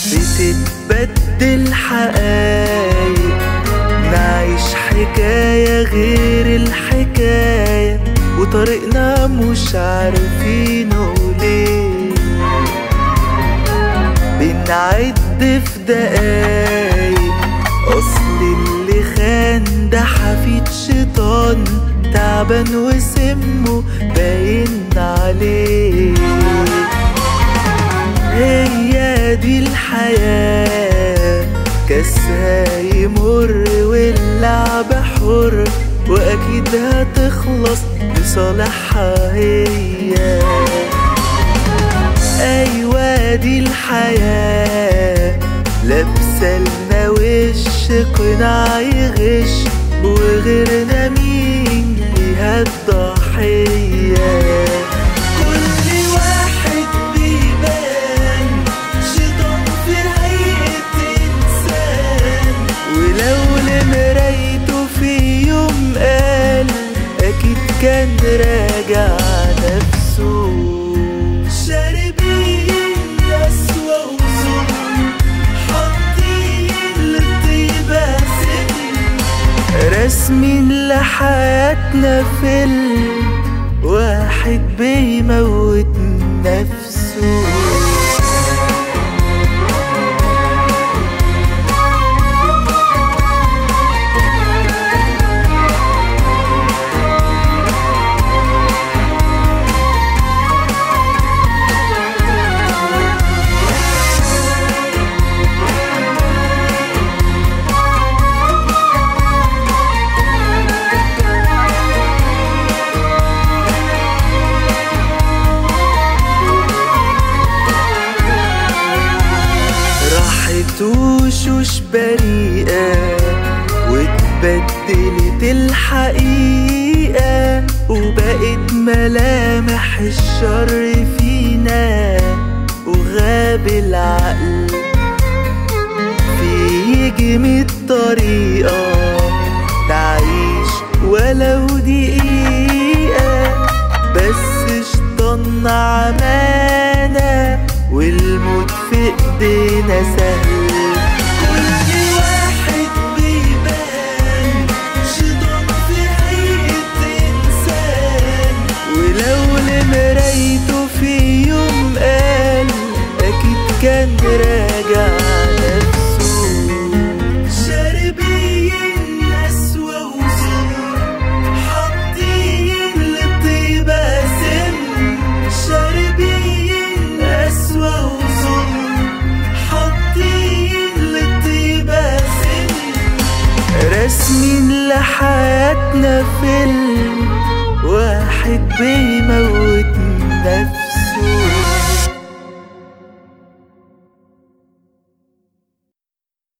بتتبدل حقايق نعيش حكاية غير الحكاية وطريقنا مش عارفينه ليه بنعد في دقايق أصل اللي خان ده حفيد شيطان تعبان وسمه باين عليه هي دي الحياة كاسها يمر واللعب حر وأكيد هتخلص لصالحها هي أيوة دي الحياة لابسة لنا وش قناع يغش وغيرنا مين ليها الضحية كل واحد بيبان شيطان في هيئة إنسان ولو لمرايته في يوم قال أكيد كان راجع نفسه شاربين أسوأ وظلم حاطين للطيبة سم رسمين لحياتنا فيلم واحد بيموت نفسه راحت وشوش بريئة واتبدلت الحقيقة وبقت ملامح الشر فينا وغاب العقل في مية طريقة نعيش ولو دقيقة بس شطنا عمانا والموت في ايدينا سهل كل واحد بيبان شيطان في هيئة إنسان ولو لمرايته في يوم قال أكيد كان راجع نفسه شاربين أسوأ وظلم حاطين للطيبة سم شاربين أسوأ وظلم حاطين للطيبة سم رسمين لحياتنا فيلم واحد بيموت نفسه